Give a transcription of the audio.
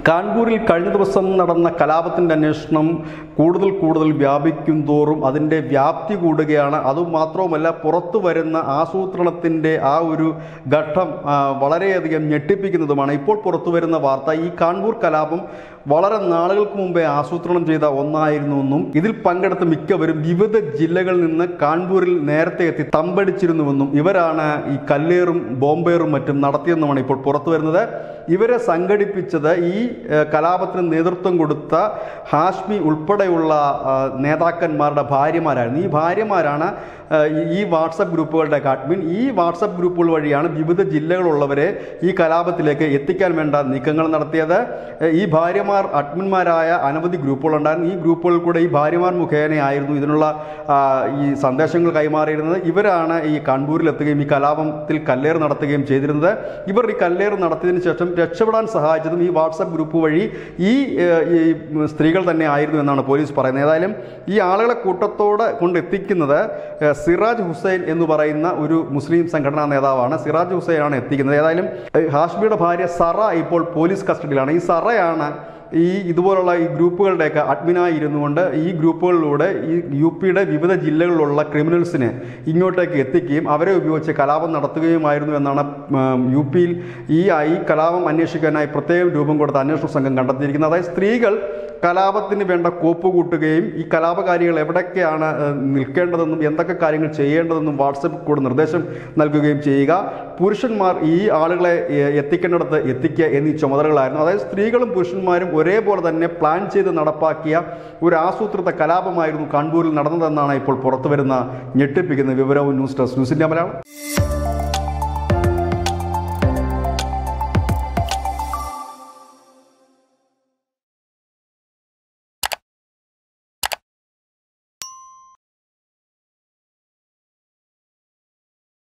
കാൺപൂരിൽ കഴിഞ്ഞ ദിവസം നടന്ന കലാപത്തിൻ്റെ അന്വേഷണം കൂടുതൽ കൂടുതൽ വ്യാപിക്കും തോറും അതിൻ്റെ വ്യാപ്തി കൂടുകയാണ് അതുമാത്രവുമല്ല പുറത്തു വരുന്ന ആസൂത്രണത്തിൻ്റെ ആ ഒരു ഘട്ടം ആ, വളരെയധികം ഞെട്ടിപ്പിക്കുന്നതുമാണ് ഇപ്പോൾ പുറത്തു വരുന്ന വാർത്ത ഈ കാൺപൂർ കലാപം വളരെ നാളുകൾക്ക് മുമ്പേ ആസൂത്രണം ചെയ്ത ഒന്നായിരുന്നുവെന്നും ഇതിൽ പങ്കെടുത്ത മിക്കവരും വിവിധ ജില്ലകളിൽ നിന്ന് കാൺപൂരിൽ നേരത്തെ എത്തി തമ്പടിച്ചിരുന്നുവെന്നും ഇവരാണ് ഈ കല്ലേറും ബോംബേറും മറ്റും നടത്തിയെന്നുമാണ് ഇപ്പോൾ പുറത്തു വരുന്നത് ഇവരെ സംഘടിപ്പിച്ചത് ഈ ഏഹ്, കലാപത്തിന് നേതൃത്വം കൊടുത്ത ഹാഷ്മി ഉൾപ്പെടെയുള്ള ആ, നേതാക്കന്മാരുടെ ഭാര്യമാരായിരുന്നു ഈ ഭാര്യമാരാണ് ആ, ഈ- ഈ വാട്സപ്പ് ഗ്രൂപ്പുകളുടെ അഡ്മിൻ ഈ വാട്സപ്പ് ഗ്രൂപ്പുകൾ വഴിയാണ് വിവിധ ജില്ലകളുള്ളവരെ ഈ കലാപത്തിലേക്ക് എത്തിക്കാൻ വേണ്ട നീക്കങ്ങൾ നടത്തിയത് ഏഹ്, ഈ ഭാര്യമാർ അഡ്മിന്മാരായ അനവധി ഗ്രൂപ്പുകളുണ്ടായിരുന്നു ഈ ഗ്രൂപ്പുകളിൽ കൂടെ ഈ ഭാര്യമാർ മുഖേനയായിരുന്നു ഇതിനുള്ള ആ, ഈ സന്ദേശങ്ങൾ കൈമാറിയിരുന്നത് ഇവരാണ് ഈ കൺപൂരിലെത്തുകയും ഈ കലാപത്തിൽ കല്ലേറ് നടത്തുകയും ചെയ്തിരുന്നത് ഇവർ ഈ കല്ലേറ് നടത്തിയതിനു ശേഷം രക്ഷപ്പെടാൻ സഹായിച്ചതും ഈ വാട്സപ്പ് ഗ്രൂപ്പ് വഴി ഈ ഏഹ്, ഈ സ്ത്രീകൾ തന്നെ ആയിരുന്നു എന്നാണ് പോലീസ് പറയുന്നത് ഏതായാലും ഈ ആളുകളെ കൂട്ടത്തോടെ കൊണ്ടെത്തിക്കുന്നത് ഏഹ്, സിറാജ് ഹുസൈൻ എന്ന് പറയുന്ന ഒരു മുസ്ലിം സംഘടനാ നേതാവാണ് സിറാജ് ഹുസൈനാണ് എത്തിക്കുന്നത് ഏതായാലും ഏഹ്, ഹാഷ്മിയുടെ ഭാര്യ സറ ഇപ്പോൾ പോലീസ് കസ്റ്റഡിയിലാണ് ഈ സറയാണ് ഈ ഇതുപോലുള്ള ഈ ഗ്രൂപ്പുകളുടെയൊക്കെ അഡ്മിനായി ഇരുന്നുകൊണ്ട് ഈ ഗ്രൂപ്പുകളിലൂടെ ഈ യു പിയുടെ വിവിധ ജില്ലകളിലുള്ള ക്രിമിനൽസിനെ ഇങ്ങോട്ടേക്ക് എത്തിക്കുകയും അവരെ ഉപയോഗിച്ച് കലാപം നടത്തുകയുമായിരുന്നു എന്നാണ് ഉം, യു പിയിൽ ഈ ഈ കലാപം അന്വേഷിക്കാനായി പ്രത്യേകം രൂപം കൊടുത്ത അന്വേഷണ സംഘം കണ്ടെത്തിയിരിക്കുന്നത് അതായത് സ്ത്രീകൾ കലാപത്തിന് വേണ്ട കോപ്പ് കൂട്ടുകയും ഈ കലാപകാരികൾ എവിടൊക്കെയാണ് ഏഹ്, നിൽക്കേണ്ടതെന്നും എന്തൊക്കെ കാര്യങ്ങൾ ചെയ്യേണ്ടതെന്നും വാട്സപ്പിൽ കൂടെ നിർദ്ദേശം നൽകുകയും ചെയ്യുക പുരുഷന്മാർ ഈ ആളുകളെ ഏഹ്, എത്തിക്കേണ്ടിടത്ത് എത്തിക്കുക എന്നീ ചുമതലകളായിരുന്നു അതായത് സ്ത്രീകളും പുരുഷന്മാരും ഒരേപോലെ തന്നെ പ്ലാൻ ചെയ്ത് നടപ്പാക്കിയ ഒരു ആസൂത്രിത കലാപമായിരുന്നു കാൺപൂരിൽ നടന്നതെന്നാണ് ഇപ്പോൾ പുറത്തുവരുന്ന ഞെട്ടിപ്പിക്കുന്ന വിവരവും news desk news India Malayalam